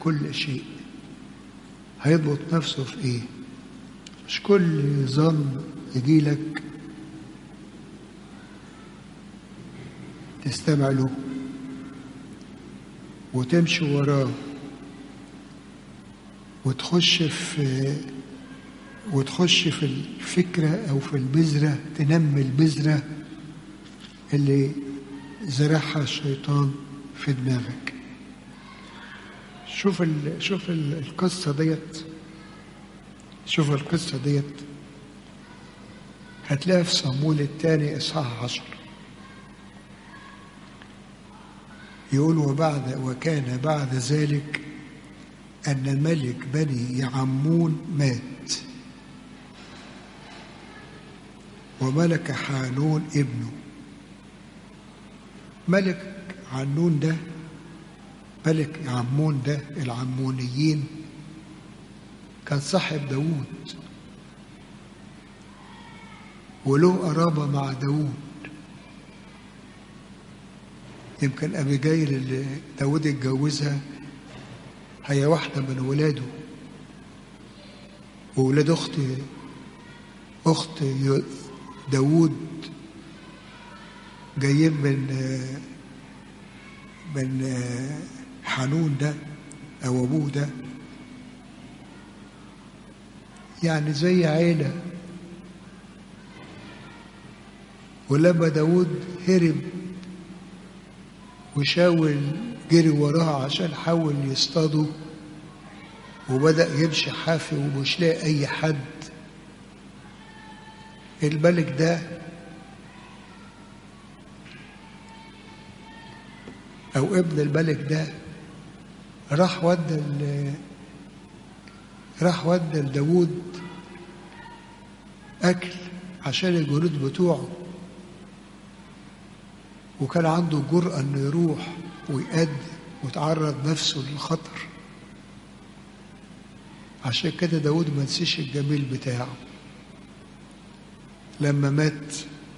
كل شيء هيضبط نفسه في ايه مش كل ظن يجي لك تستمع له وتمشي وراه وتخش في وتخش في الفكرة أو في البذرة تنمي البذرة اللي زرعها الشيطان في دماغك شوف ال... شوف ال... القصة ديت شوف القصة ديت هتلاقيها في صمول الثاني إصحاح عشر يقول وبعد وكان بعد ذلك أن ملك بني يعمون مات وملك حانون ابنه ملك عنون ده ملك عمون ده العمونيين كان صاحب داوود وله قرابة مع داوود يمكن أبيجايل اللي داوود اتجوزها هي واحدة من ولاده وولاد أخت أخت داوود جايين من من حنون ده أو أبوه ده يعني زي عيلة ولما داود هرب وشاول جري وراها عشان حاول يصطاده وبدأ يمشي حافي ومش لاقي أي حد الملك ده أو ابن الملك ده راح ودى راح ودى لداوود أكل عشان الجنود بتوعه وكان عنده جرأة إنه يروح ويقدم وتعرض نفسه للخطر عشان كده داود ما نسيش الجميل بتاعه لما مات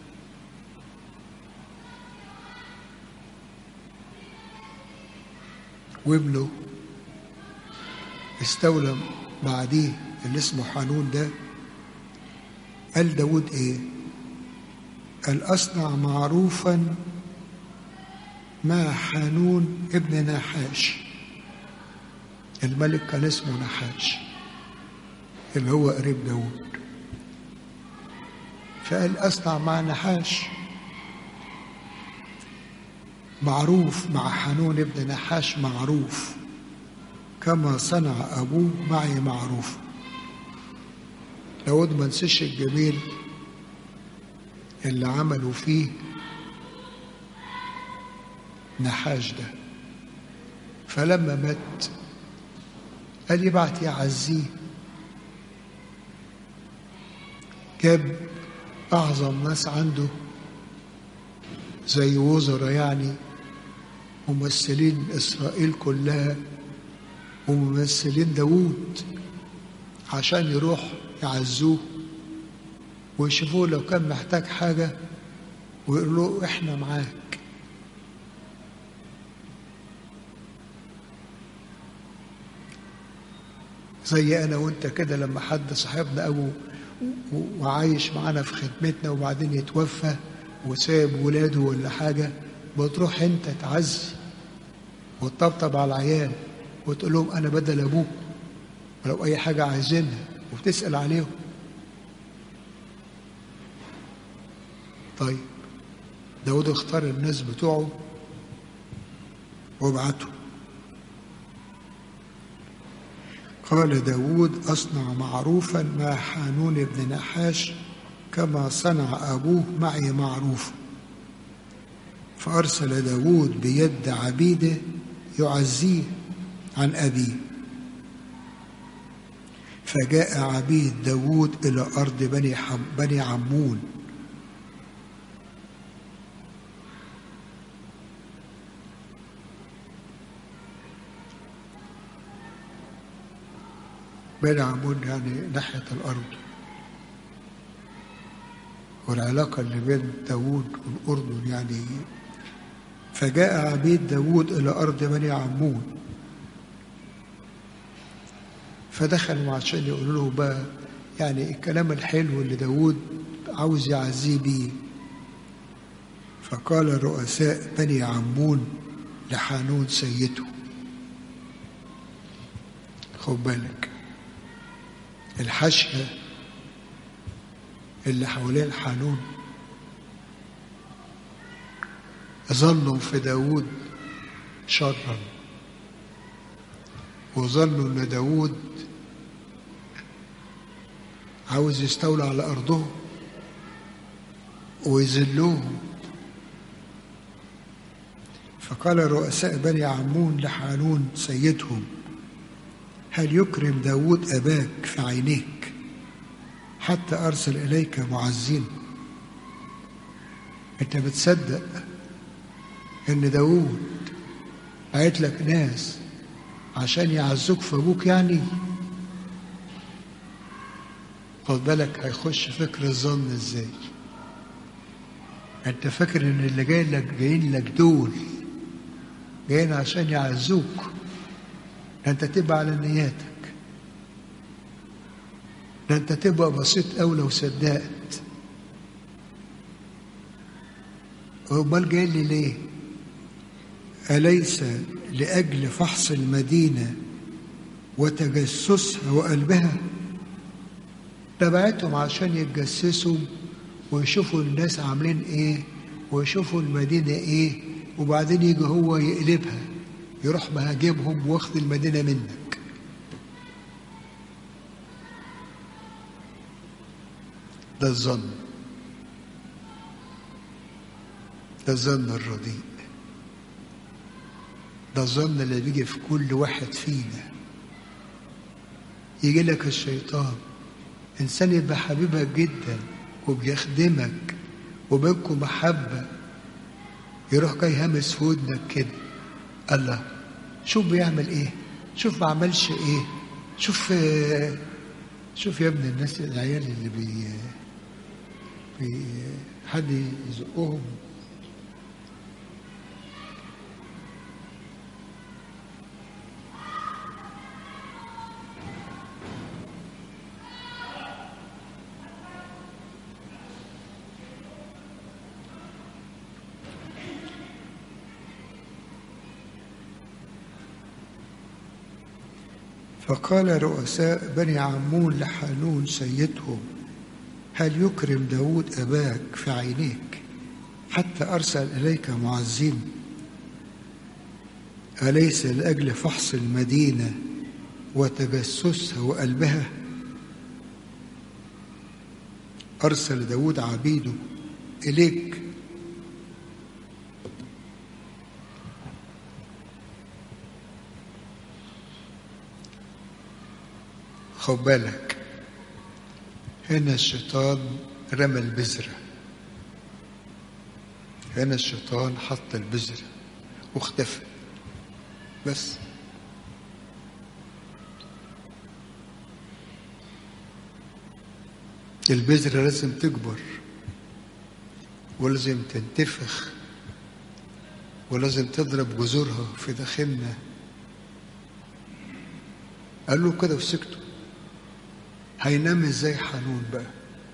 وابنه استولى بعديه اللي اسمه حانون ده قال داود ايه قال اصنع معروفا مع حانون ابن نحاش الملك كان اسمه نحاش اللي هو قريب داود فقال اصنع مع نحاش معروف مع حنون ابن نحاش معروف كما صنع أبوه معي معروف داود ما نسيش الجميل اللي عملوا فيه نحاش ده فلما مات قال يبعت يعزيه جاب أعظم ناس عنده زي وزراء يعني ممثلين إسرائيل كلها وممثلين داوود عشان يروح يعزوه ويشوفوه لو كان محتاج حاجة ويقولوا له إحنا معاك زي أنا وأنت كده لما حد صاحبنا أو وعايش معانا في خدمتنا وبعدين يتوفى وساب ولاده ولا حاجة بتروح أنت تعزي وتطبطب على العيال وتقول لهم أنا بدل أبوك ولو أي حاجة عايزينها وبتسأل عليهم طيب داود اختار الناس بتوعه وابعته قال داود أصنع معروفا مع حانون بن نحاش كما صنع أبوه معي معروف فأرسل داود بيد عبيده يعزيه عن أبيه فجاء عبيد داود إلى أرض بني, حم بني عمون بني عمون يعني ناحية الأرض والعلاقة اللي بين داود والأردن يعني فجاء عبيد داود إلى أرض بني عمون فدخلوا عشان يقولوا له بقى يعني الكلام الحلو اللي داود عاوز يعزيه بيه فقال رؤساء بني عمون لحانون سيده خد بالك الحشية اللي حوالين حانون ظنوا في داود شرا وظنوا ان داود عاوز يستولى على ارضهم ويذلوهم فقال رؤساء بني عمون لحانون سيدهم هل يكرم داود أباك في عينيك حتى أرسل إليك معزين أنت بتصدق إن داود بعت لك ناس عشان يعزوك في أبوك يعني خد بالك هيخش فكر الظن ازاي انت فاكر ان اللي جاي لك جايين لك دول جايين عشان يعزوك انت تبقى على نياتك ده انت تبقى بسيط أوي لو صدقت امال جاي لي ليه أليس لأجل فحص المدينة وتجسسها وقلبها تبعتهم عشان يتجسسوا ويشوفوا الناس عاملين ايه ويشوفوا المدينة ايه وبعدين يجي هو يقلبها يروح مهاجمهم واخد المدينة منك ده الظن ده الظن الرديء ده الظن اللي بيجي في كل واحد فينا يجي لك الشيطان إنسان يبقى حبيبك جدا وبيخدمك وبينكم محبة يروح جاي همس في ودنك كده الله شوف بيعمل ايه شوف ما عملش ايه شوف شوف يا ابن الناس العيال اللي بي, بي حد يزقهم فقال رؤساء بني عمون لحانون سيدهم هل يكرم داود أباك في عينيك حتى أرسل إليك معزين أليس لأجل فحص المدينة وتجسسها وقلبها أرسل داود عبيده إليك خد بالك هنا الشيطان رمى البذرة هنا الشيطان حط البذرة واختفى بس البذرة لازم تكبر ولازم تنتفخ ولازم تضرب جذورها في داخلنا قال له كده وسكتوا هينام ازاي حنون بقى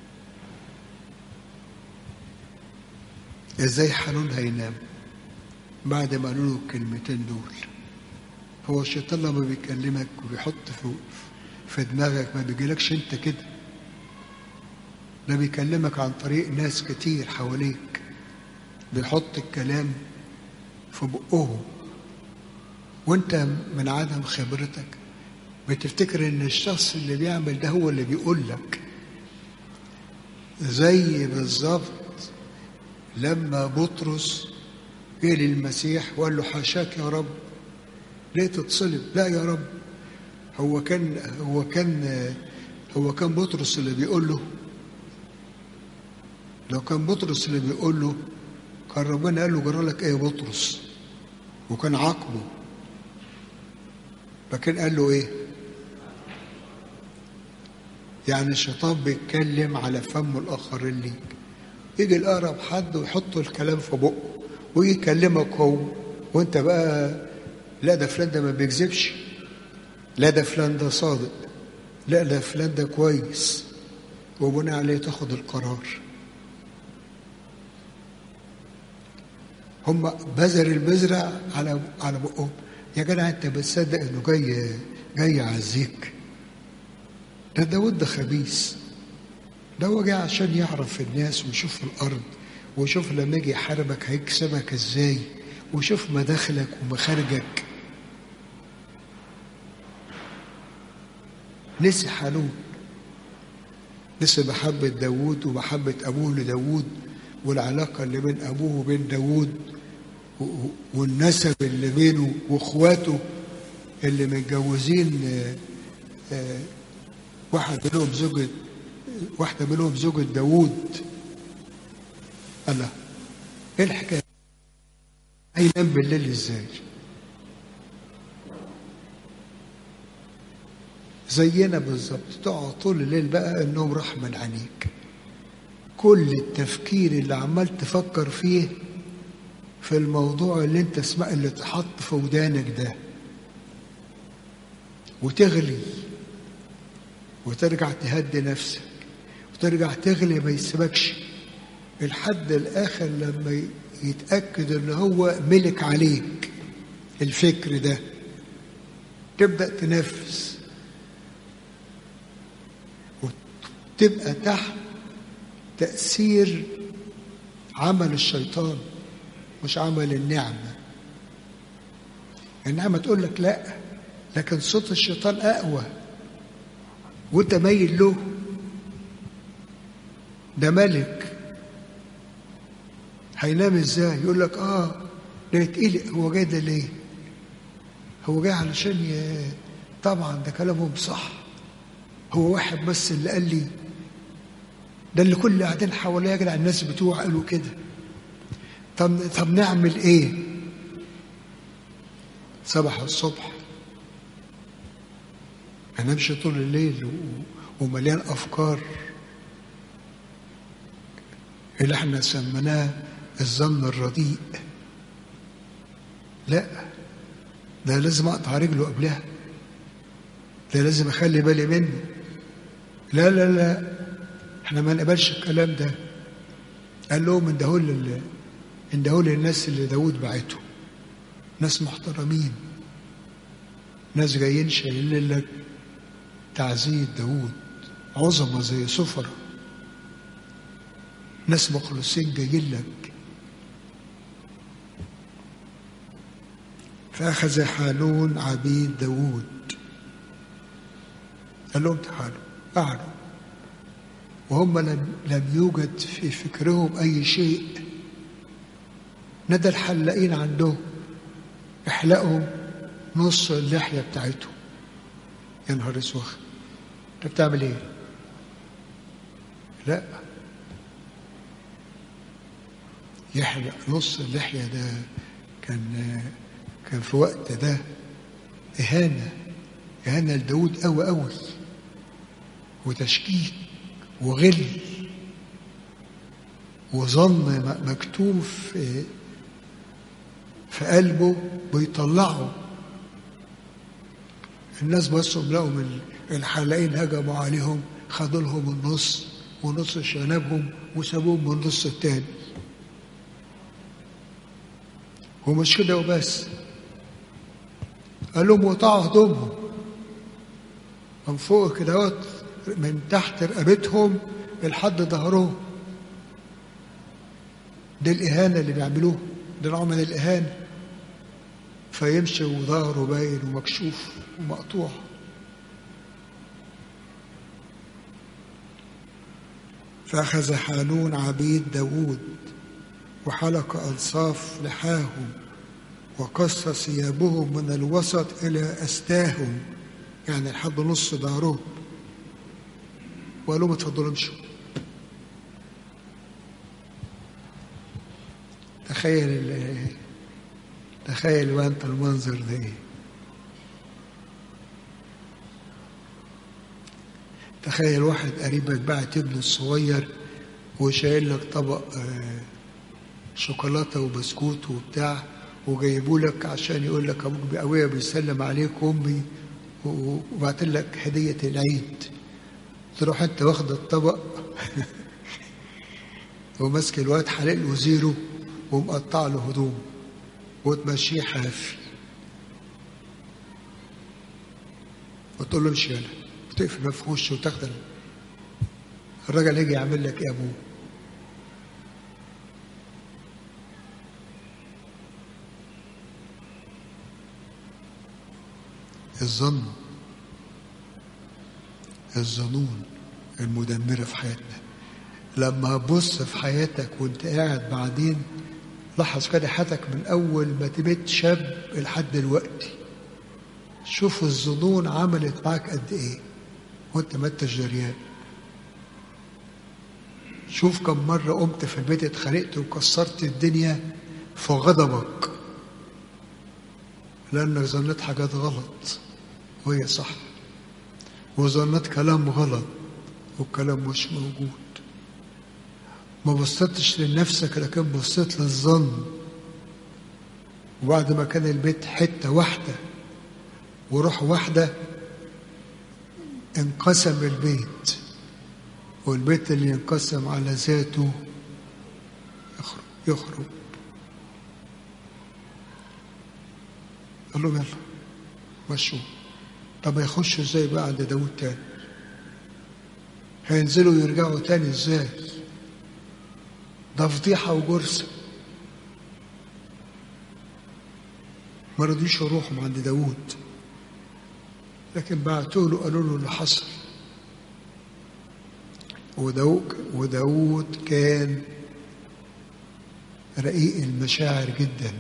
ازاي حنون هينام بعد ما قالوا له الكلمتين دول هو الشيطان لما بيكلمك وبيحط في في دماغك ما بيجيلكش انت كده ده بيكلمك عن طريق ناس كتير حواليك بيحط الكلام في بقهم وانت من عدم خبرتك بتفتكر ان الشخص اللي بيعمل ده هو اللي بيقول لك زي بالظبط لما بطرس جه للمسيح وقال له حاشاك يا رب ليه تتصلب لا يا رب هو كان هو كان هو كان بطرس اللي بيقول له لو كان بطرس اللي بيقول له كان ربنا قال له جرى لك ايه يا بطرس وكان عاقبه لكن قال له ايه يعني الشيطان بيتكلم على فم الآخرين ليك يجي الأقرب حد ويحط الكلام في بقه ويجي يكلمك هو وانت بقى لا ده فلان ده ما بيكذبش لا ده فلان ده صادق لا لا فلان ده كويس وبناء عليه تاخد القرار هم بذر البذرة على على بقهم يا جدع انت بتصدق انه جاي جاي يعزيك ده داود ده خبيث ده هو جاي عشان يعرف الناس ويشوف الارض ويشوف لما يجي يحاربك هيكسبك ازاي ويشوف مداخلك ومخارجك نسي حنون نسي محبة داوود ومحبة أبوه لداوود والعلاقة اللي بين أبوه وبين داوود والنسب اللي بينه واخواته اللي متجوزين واحد منهم زوجة واحدة منهم زوجة داوود الله ايه الحكاية هينام بالليل ازاي زينا بالظبط تقعد طول الليل بقى النوم راح من عينيك كل التفكير اللي عمال تفكر فيه في الموضوع اللي انت اسمع اللي اتحط في ودانك ده وتغلي وترجع تهدي نفسك وترجع تغلي ما يسيبكش الحد الاخر لما يتاكد ان هو ملك عليك الفكر ده تبدا تنفس وتبقى تحت تاثير عمل الشيطان مش عمل النعمه النعمه تقول لك لا لكن صوت الشيطان اقوى وانت مايل له ده ملك هينام ازاي يقول لك اه ده تقيل هو جاي ده ليه هو جاي علشان ي... طبعا ده كلامهم صح هو واحد بس اللي قال لي ده اللي كل اللي قاعدين حواليا يا الناس بتوع قالوا كده طب طب نعمل ايه صباح الصبح انامش طول الليل ومليان افكار اللي احنا سميناه الظن الرديء لا ده لازم اقطع رجله قبلها ده لازم اخلي بالي منه لا لا لا احنا ما نقبلش الكلام ده قال لهم اندهوا لل اندهوا للناس اللي داود بعته ناس محترمين ناس جايين شايلين لك تعزية داود عظمة زي سفرة ناس مخلصين جايين لك فأخذ حانون عبيد داود قال لهم تعالوا قعدوا وهم لم, لم يوجد في فكرهم أي شيء ندى الحلاقين عندهم احلقوا نص اللحية بتاعتهم يا نهار اسود انت بتعمل ايه؟ لا يحلق نص اللحية ده كان كان في وقت ده إهانة إهانة لداود أوي أوي وتشكيك وغل وظن مكتوب في في قلبه بيطلعه الناس بصوا لقوا الحلاقين هجموا عليهم خدوا لهم النص ونص شنبهم وسابوهم من النص التاني ومش كده وبس قال لهم وقطعوا هدومهم من فوق كده من تحت رقبتهم لحد ظهرهم دي الإهانة اللي بيعملوها ده نوع من الإهانة فيمشي وظهره باين ومكشوف ومقطوع فأخذ حانون عبيد داود وحلق أنصاف لحاهم وقص ثيابهم من الوسط إلى أستاهم يعني لحد نص ظهرهم وقال لهم اتفضلوا امشوا تخيل تخيل بقى انت المنظر ده ايه تخيل واحد قريبك بعت ابنه الصغير وشايل لك طبق شوكولاته وبسكوت وبتاع وجايبوا لك عشان يقول لك ابوك بقويه بيسلم عليك امي وبعت لك هدية العيد تروح انت واخد الطبق وماسك الواد حلق له زيرو ومقطع له هدوم وتمشيه حافي وتقول له امشي يلا وتقفل باب في وشه وتاخد ال- الراجل يجي يعمل لك ايه يا ابوه الظن الظنون المدمرة في حياتنا لما هتبص في حياتك وانت قاعد بعدين لاحظ كده حياتك من أول ما تبيت شاب لحد دلوقتي شوف الظنون عملت معاك قد إيه وانت ما انتش دريان شوف كم مرة قمت في البيت اتخانقت وكسرت الدنيا في غضبك لأنك ظنيت حاجات غلط وهي صح وظنيت كلام غلط والكلام مش موجود ما بصيتش لنفسك لكن بصيت للظن وبعد ما كان البيت حتة واحدة وروح واحدة انقسم البيت والبيت اللي ينقسم على ذاته يخرب يخرب قال لهم يلا مشوا طب هيخشوا ازاي بقى عند داود تاني هينزلوا يرجعوا تاني ازاي ده فضيحة وجرسة ما رضيش يروحوا عند داود لكن بعتوا له قالوا له اللي حصل وداود, وداود كان رقيق المشاعر جدا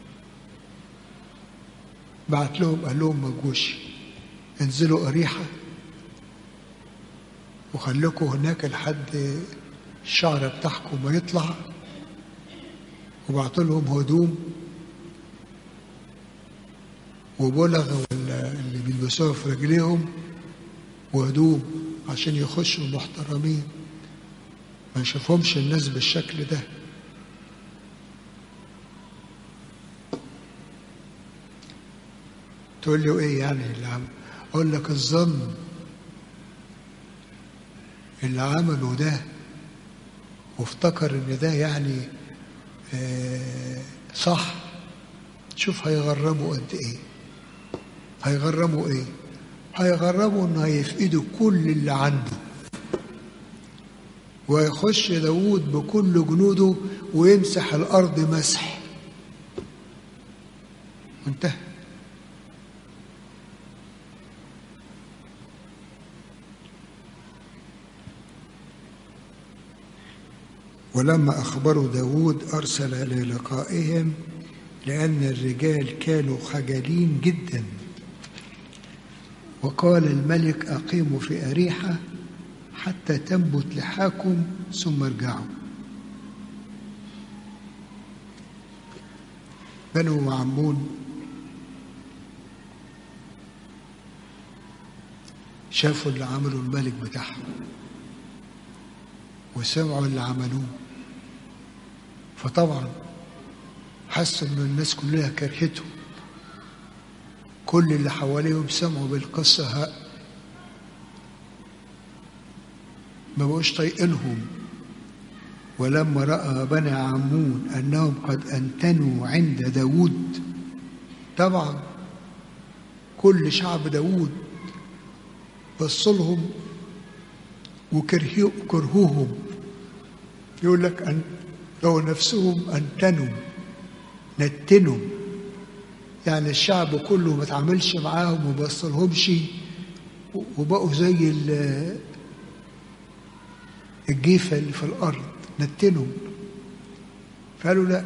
بعت لهم قال لهم ما تجوش انزلوا أريحة وخليكم هناك لحد الشعر بتاعكم ما يطلع وبعت لهم هدوم وبلغ اللي بيلبسوها في رجليهم وهدوم عشان يخشوا محترمين ما يشوفهمش الناس بالشكل ده تقول له ايه يعني اللي عمل اقول لك الظن اللي عمله ده وافتكر ان ده يعني آه صح شوف هيغرمه قد ايه هيغرمه ايه هيغرمه انه هيفقده كل اللي عنده ويخش داود بكل جنوده ويمسح الارض مسح انتهى ولما أخبروا داود أرسل للقائهم لأن الرجال كانوا خجلين جدا وقال الملك أقيموا في أريحة حتى تنبت لحاكم ثم ارجعوا بنو عمون شافوا اللي عمله الملك بتاعهم وسمعوا اللي عملوه فطبعا حسوا ان الناس كلها كرهته كل اللي حواليهم سمعوا بالقصة ها ما بقوش طايقينهم ولما رأى بني عمون أنهم قد أنتنوا عند داود طبعا كل شعب داود بص لهم وكرهوهم يقول لك أن لو نفسهم أنتنوا نتنوا يعني الشعب كله ما تعاملش معاهم وما بصلهمش وبقوا زي الجيفة اللي في الأرض نتنوا فقالوا لا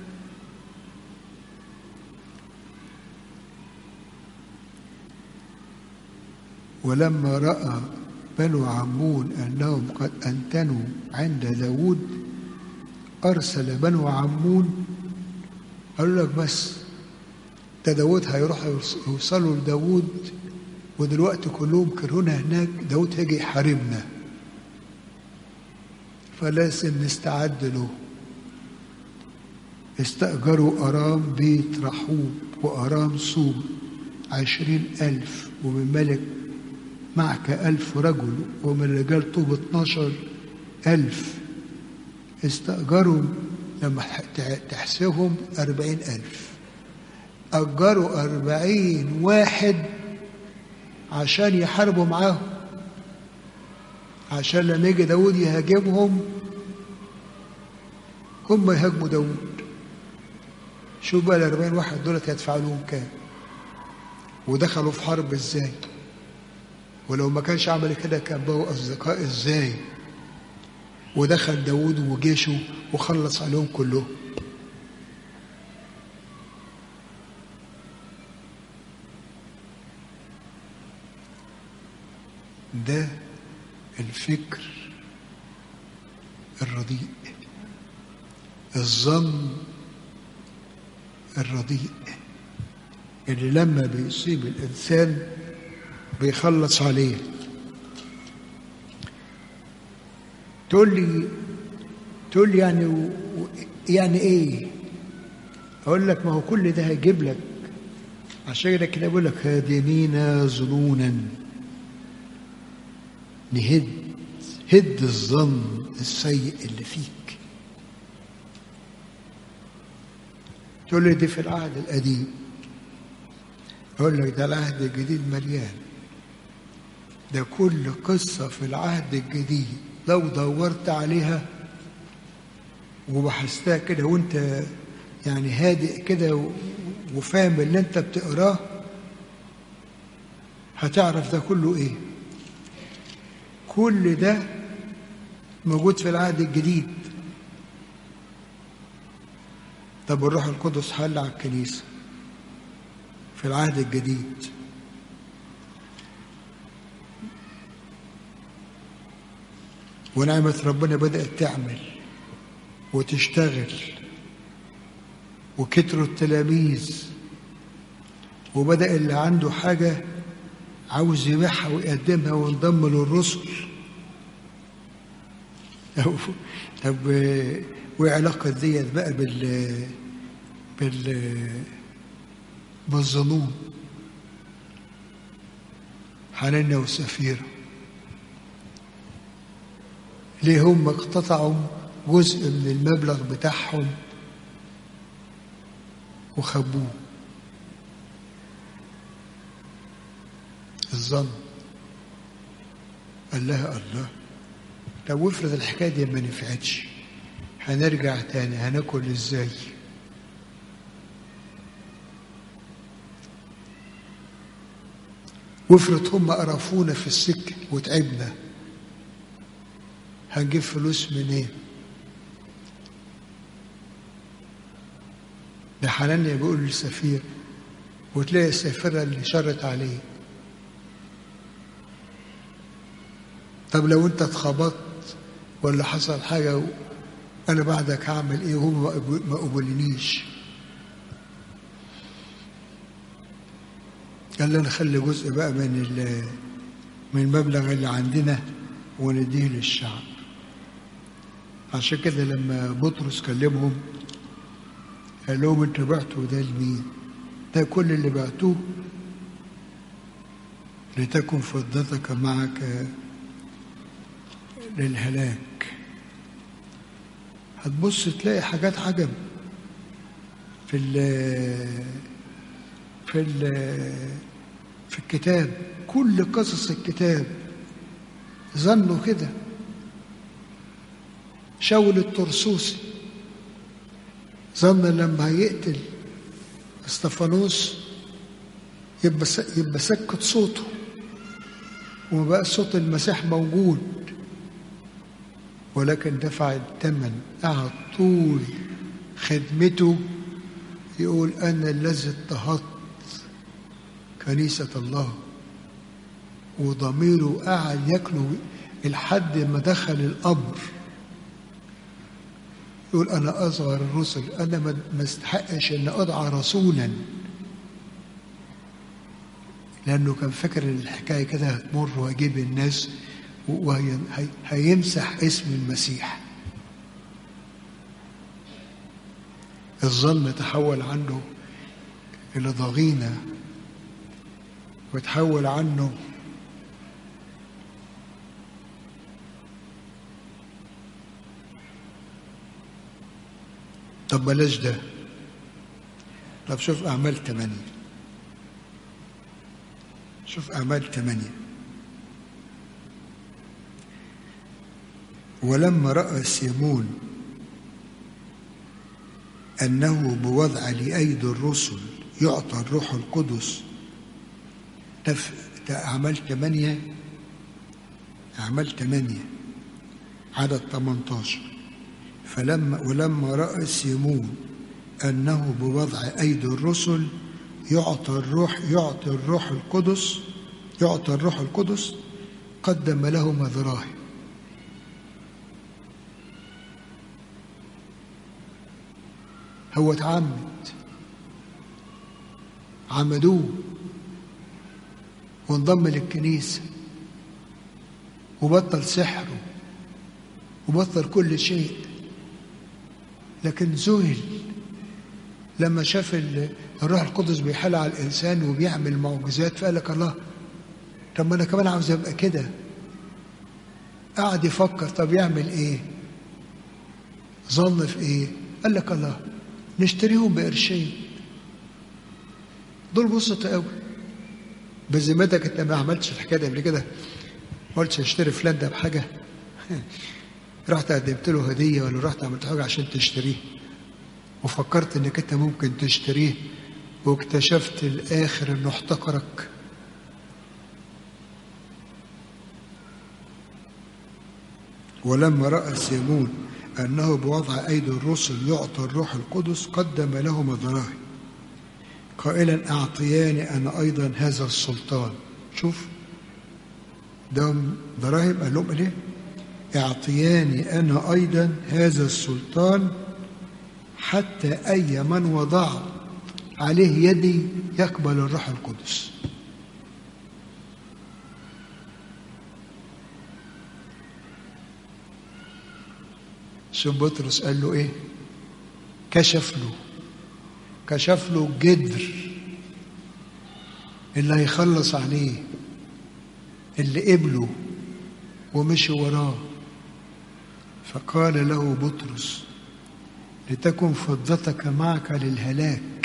ولما رأى بنو عمون أنهم قد أنتنوا عند داود أرسل بنو عمون قالوا لك بس ده داود هيروح يوصلوا لداود ودلوقتي كلهم كرهونا هناك داود هيجي يحاربنا فلازم نستعد له استأجروا أرام بيت رحوب وأرام صوب عشرين ألف ومن ملك معك ألف رجل ومن رجال طوب اتناشر ألف استأجروا لما تحسبهم أربعين ألف أجروا أربعين واحد عشان يحاربوا معاهم عشان لما يجي داود يهاجمهم هم يهاجموا داود شوف بقى الأربعين واحد دولت يدفع لهم كام ودخلوا في حرب ازاي ولو ما كانش عمل كده كان بقوا أصدقاء ازاي ودخل داود وجيشه وخلص عليهم كلهم ده الفكر الرديء الظن الرديء اللي لما بيصيب الإنسان بيخلص عليه تقول لي تقول لي يعني و... يعني ايه اقول لك ما هو كل ده هيجيب لك عشان كده كده بقول لك هادمين ظنونا نهد هد الظن السيء اللي فيك تقول لي دي في العهد القديم اقول لك ده العهد الجديد مليان ده كل قصة في العهد الجديد لو دورت عليها وبحثتها كده وانت يعني هادئ كده وفاهم اللي انت بتقراه هتعرف ده كله ايه كل ده موجود في العهد الجديد طب الروح القدس حل على الكنيسة في العهد الجديد ونعمة ربنا بدأت تعمل وتشتغل وكتروا التلاميذ وبدأ اللي عنده حاجة عاوز يبيعها ويقدمها وينضم للرسل طب وايه علاقة ديت بقى بال بال بالظنون حنانيا وسفيرة ليه هم اقتطعوا جزء من المبلغ بتاعهم وخبوه الظن قال لها الله طب وافرض الحكايه دي ما نفعتش هنرجع تاني هناكل ازاي وافرض هم قرفونا في السكه وتعبنا هنجيب فلوس منين ده حنانيا بيقول للسفير وتلاقي السفيرة اللي شرت عليه طب لو انت اتخبطت ولا حصل حاجة و... انا بعدك هعمل ايه وهم ما قبلنيش قال لي نخلي جزء بقى من ال... من المبلغ اللي عندنا ونديه للشعب عشان كده لما بطرس كلمهم قال لهم انتوا بعتوا ده لمين؟ ده كل اللي بعتوه لتكن فضتك معك للهلاك هتبص تلاقي حاجات عجب في ال في ال في الكتاب كل قصص الكتاب ظنوا كده شاول الطرسوسي ظن لما هيقتل استفانوس يبقى يبقى سكت صوته وما بقى صوت المسيح موجود ولكن دفع الثمن قعد طول خدمته يقول أنا الذي اضطهدت كنيسة الله وضميره قعد ياكله لحد ما دخل القبر يقول أنا أصغر الرسل أنا ما استحقش أن أدعى رسولا لأنه كان فاكر إن الحكاية كده هتمر وهجيب الناس وهيمسح اسم المسيح الظن تحول عنه إلى ضغينة وتحول عنه طب بلاش ده طب شوف أعمال ثمانية شوف أعمال ثمانية ولما رأى سيمون أنه بوضع لأيدي الرسل يعطى الروح القدس ده أعمال ثمانية أعمال ثمانية عدد 18 فلما ولما رأى سيمون أنه بوضع أيدي الرسل يعطى الروح يعطي الروح القدس يعطى الروح القدس قدم له مذراهي هو اتعمد عمدوه وانضم للكنيسة وبطل سحره وبطل كل شيء لكن ذهل لما شاف الروح القدس بيحل على الإنسان وبيعمل معجزات فقال لك الله طب ما أنا كمان عاوز أبقى كده قعد يفكر طب يعمل إيه ظن في إيه قال لك الله نشتريهم بقرشين دول بسط قوي بذمتك انت ما عملتش الحكايه دي قبل كده ما قلتش اشتري فلان ده بحاجه رحت قدمت له هديه ولا رحت عملت حاجه عشان تشتريه وفكرت انك انت ممكن تشتريه واكتشفت الاخر انه احتقرك ولما راى سيمون انه بوضع ايدي الرسل يعطى الروح القدس قدم له مذراهي قائلا اعطياني انا ايضا هذا السلطان شوف ده دراهم قال لهم ايه اعطياني انا ايضا هذا السلطان حتى اي من وضعت عليه يدي يقبل الروح القدس شوف بطرس قال له ايه كشف له كشف له الجدر اللي هيخلص عليه اللي قبله ومشي وراه فقال له بطرس لتكن فضتك معك للهلاك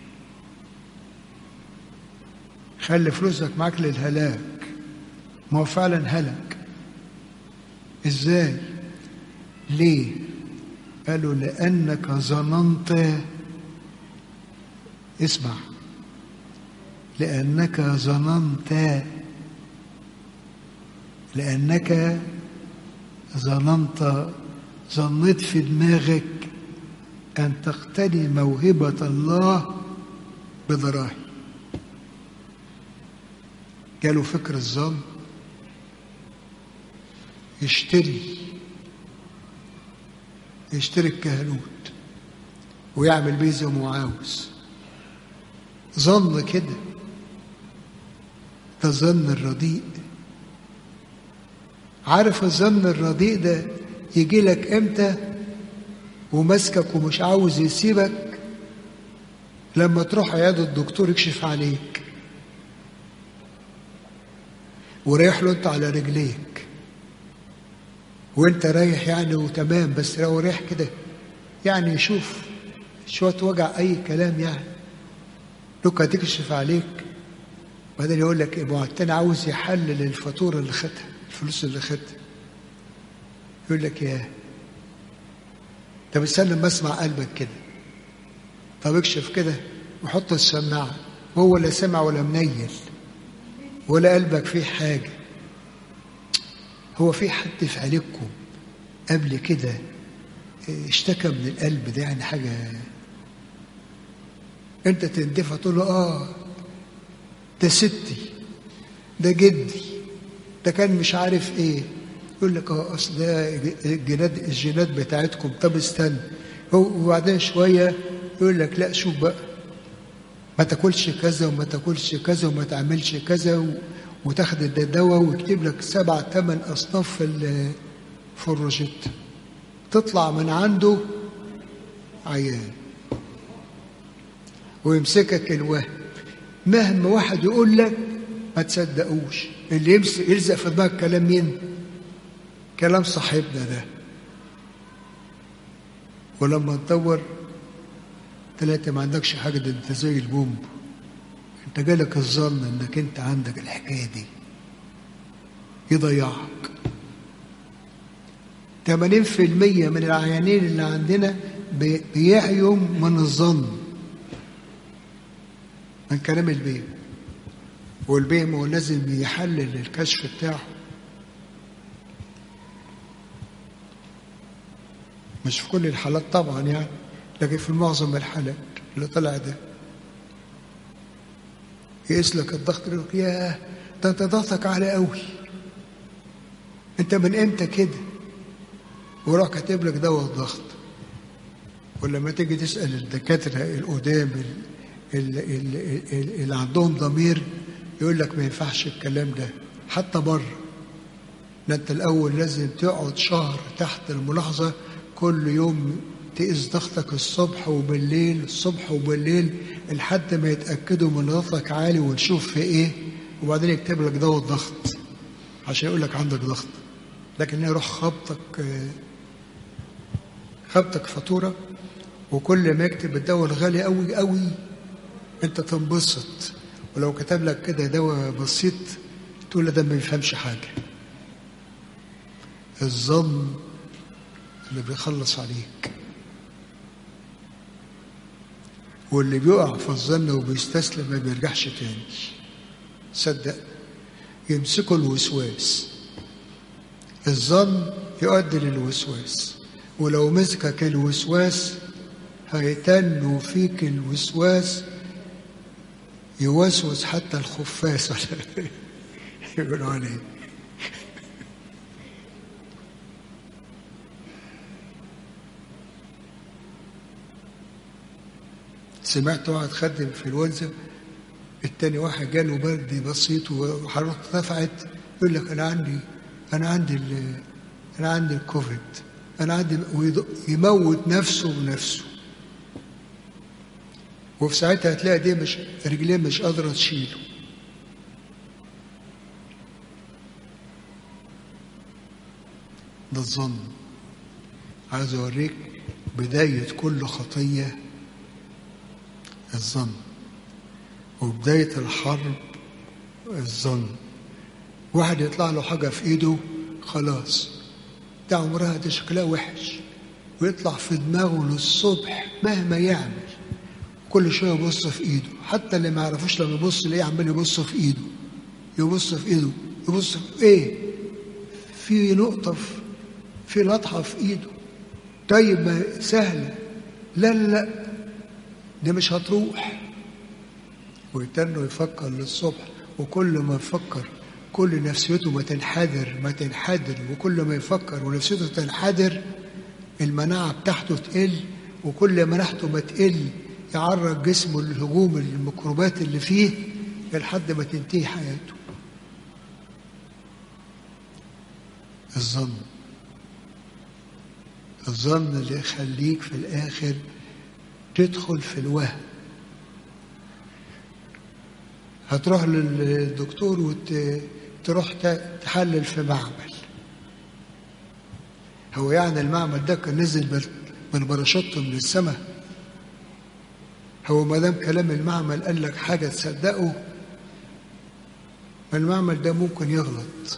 خلي فلوسك معك للهلاك ما هو فعلا هلك ازاي ليه قالوا لانك ظننت اسمع لانك ظننت لانك ظننت ظنيت في دماغك ان تقتني موهبه الله بدراهم جاله فكر الظن يشتري يشتري الكهنوت ويعمل بيه زي ما هو عاوز ظن كده ده الظن الرديء عارف الظن الرديء ده يجي لك امتى وماسكك ومش عاوز يسيبك لما تروح عيادة الدكتور يكشف عليك وريح له انت على رجليك وانت رايح يعني وتمام بس لو رايح كده يعني يشوف شوية وجع أي كلام يعني لك هتكشف عليك بعدين يقول لك إيه ما التاني عاوز يحلل الفاتورة اللي خدها الفلوس اللي خدها يقول لك يا طب استنى لما اسمع قلبك كده طب اكشف كده وحط السماعة وهو لا سمع ولا منيل ولا قلبك فيه حاجة هو في حد في عيلتكم قبل كده اشتكى من القلب ده يعني حاجة انت تندفع تقول له اه ده ستي ده جدي ده كان مش عارف ايه يقول لك اه اصل ده الجينات الجينات بتاعتكم طب استنى وبعدين شويه يقول لك لا شوف بقى ما تاكلش كذا وما تاكلش كذا وما تعملش كذا و... وتاخد ده دواء ويكتب لك سبع ثمان اصناف في في الروجيتا تطلع من عنده عيان ويمسكك الوهم مهما واحد يقول لك ما تصدقوش اللي يمسك يلزق في دماغك كلام مين كلام صاحبنا ده ولما تدور تلاقي ما عندكش حاجه ده انت زي البومب انت جالك الظن انك انت عندك الحكايه دي يضيعك 80% من العيانين اللي عندنا بيعيوا من الظن من كلام البيع والبيع ما هو لازم يحلل الكشف بتاعه مش في كل الحالات طبعا يعني لكن في معظم الحالات اللي طلع ده يقيس لك الضغط يقول لك ياه ده انت ضغطك عالي قوي انت من امتى كده وراح كاتب لك دواء الضغط ولما تيجي تسال الدكاتره القدام اللي, اللي عندهم ضمير يقول لك ما ينفعش الكلام ده حتى بره ده انت الاول لازم تقعد شهر تحت الملاحظه كل يوم تقيس ضغطك الصبح وبالليل الصبح وبالليل لحد ما يتاكدوا من ضغطك عالي ونشوف في ايه وبعدين يكتب لك دواء ضغط عشان يقول لك عندك ضغط لكن يروح خبطك خبطك فاتوره وكل ما يكتب الدواء الغالي قوي قوي انت تنبسط ولو كتب لك كده دواء بسيط تقول ده ما بيفهمش حاجه الظن اللي بيخلص عليك واللي بيقع في الظن وبيستسلم ما بيرجعش تاني صدق يمسكوا الوسواس الظن يؤدي للوسواس ولو مسكك الوسواس هيتنوا فيك الوسواس يوسوس حتى الخفاس ولا يقولوا عليه سمعت واحد خدم في الونزة التاني واحد جاله برد بسيط وحرارته ارتفعت يقول لك انا عندي انا عندي انا عندي الكوفيد انا عندي يموت نفسه بنفسه وفي ساعتها هتلاقي دي مش رجليه مش قادره تشيله ده الظن عايز اوريك بدايه كل خطيه الظن وبدايه الحرب الظن واحد يطلع له حاجه في ايده خلاص ده عمرها ده شكلها وحش ويطلع في دماغه للصبح مهما يعمل كل شويه يبص في ايده حتى اللي ما يعرفوش لما يبص ليه عمال يبص في ايده يبص في ايده يبص في ايه في نقطه في في لطحه في ايده طيب ما سهله لا لا لا دي مش هتروح ويتنه يفكر للصبح وكل ما يفكر كل نفسيته ما تنحدر ما تنحدر وكل ما يفكر ونفسيته تنحدر المناعة بتاعته تقل وكل مناعته ما تقل يعرض جسمه للهجوم الميكروبات اللي فيه لحد ما تنتهي حياته الظن الظن اللي يخليك في الآخر تدخل في الوهم هتروح للدكتور وتروح تحلل في معمل هو يعني المعمل ده كان نزل من باراشوت من السماء هو ما دام كلام المعمل قال لك حاجه تصدقه المعمل ده ممكن يغلط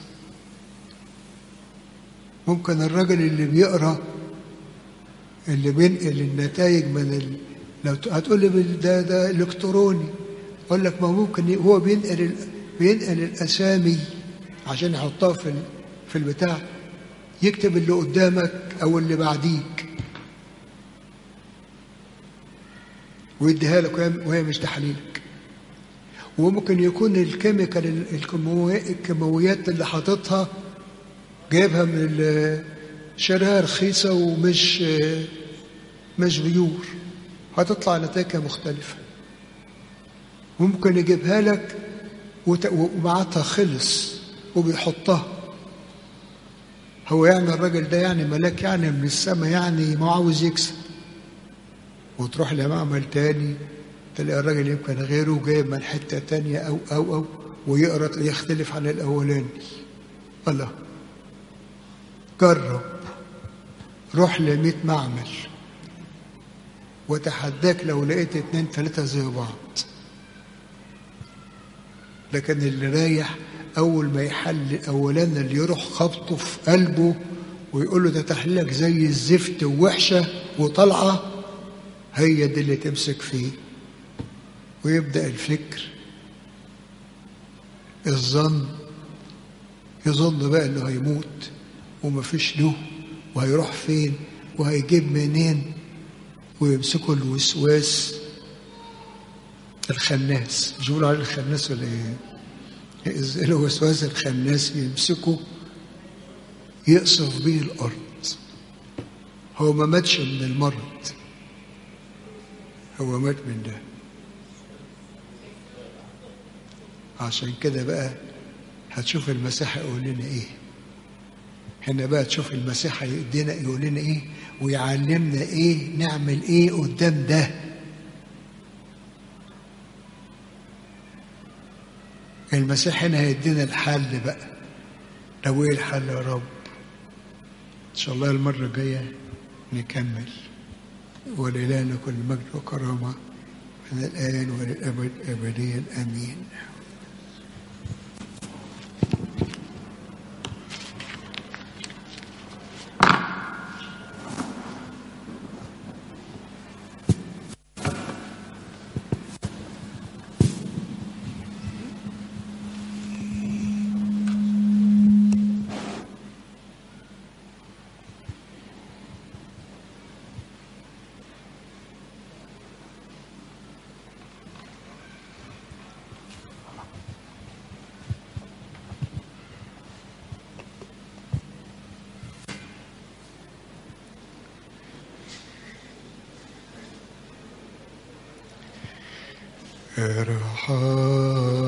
ممكن الراجل اللي بيقرا اللي بينقل النتائج من ال... لو هتقول لي ده ده الكتروني اقول لك ما ممكن هو بينقل ال... بينقل الاسامي عشان يحطها في ال... في البتاع يكتب اللي قدامك او اللي بعديك ويديها لك وهي مش تحليلك وممكن يكون الكيميكال الكيماويات اللي حاططها جايبها من شراها رخيصة ومش مش بيور هتطلع نتائجها مختلفة ممكن يجيبها لك ومعاتها خلص وبيحطها هو يعني الراجل ده يعني ملاك يعني من السماء يعني ما عاوز يكسب وتروح لمعمل تاني تلاقي الراجل يمكن غيره جايب من حتة تانية أو أو أو ويقرا تلاقيه يختلف عن الاولاني الله جرب روح ل 100 معمل وتحداك لو لقيت اتنين تلاتة زي بعض لكن اللي رايح أول ما يحل الأولاني اللي يروح خبطه في قلبه ويقول له ده تحليلك زي الزفت ووحشة وطالعة هي دي اللي تمسك فيه ويبدأ الفكر الظن يظن بقى انه هيموت ومفيش له وهيروح فين وهيجيب منين ويمسكوا الوسواس الخناس مش بيقولوا عليه الخناس ولا ايه؟ الوسواس الخناس يمسكه يقصف بيه الارض هو ما ماتش من المرض هو مات من ده عشان كده بقى هتشوف المسيح يقول لنا ايه هنا بقى تشوف المسيح يدينا يقول لنا ايه ويعلمنا ايه نعمل ايه قدام ده المسيح هنا هيدينا الحل بقى لو ايه الحل يا رب ان شاء الله المره الجايه نكمل ولإلهنا كل مجد وكرامه من الان وللابد ابديا امين ارحم